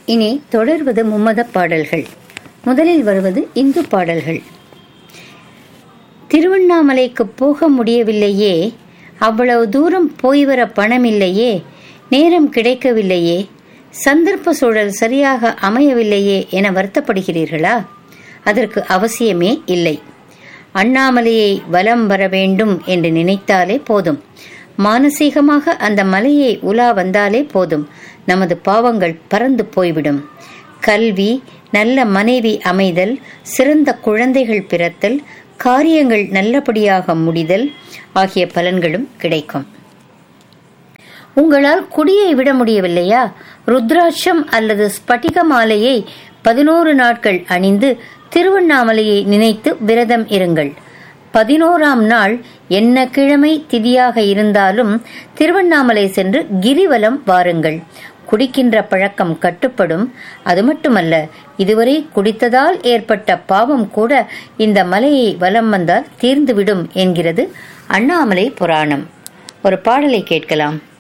இனி தொடர்வது மும்மத பாடல்கள் முதலில் வருவது இந்து பாடல்கள் திருவண்ணாமலைக்கு போக முடியவில்லையே அவ்வளவு தூரம் போய் வர பணமில்லையே நேரம் கிடைக்கவில்லையே சந்தர்ப்ப சூழல் சரியாக அமையவில்லையே என வருத்தப்படுகிறீர்களா அதற்கு அவசியமே இல்லை அண்ணாமலையை வலம் வர வேண்டும் என்று நினைத்தாலே போதும் மானசீகமாக அந்த மலையை உலா வந்தாலே போதும் நமது பாவங்கள் பறந்து போய்விடும் கல்வி நல்ல மனைவி அமைதல் சிறந்த குழந்தைகள் பிறத்தல் காரியங்கள் நல்லபடியாக முடிதல் ஆகிய பலன்களும் கிடைக்கும் உங்களால் குடியை விட முடியவில்லையா ருத்ராட்சம் அல்லது ஸ்பட்டிக மாலையை பதினோரு நாட்கள் அணிந்து திருவண்ணாமலையை நினைத்து விரதம் இருங்கள் பதினோராம் நாள் என்ன கிழமை திதியாக இருந்தாலும் திருவண்ணாமலை சென்று கிரிவலம் வாருங்கள் குடிக்கின்ற பழக்கம் கட்டுப்படும் அது மட்டுமல்ல இதுவரை குடித்ததால் ஏற்பட்ட பாவம் கூட இந்த மலையை வலம் வந்தால் தீர்ந்துவிடும் என்கிறது அண்ணாமலை புராணம் ஒரு பாடலை கேட்கலாம்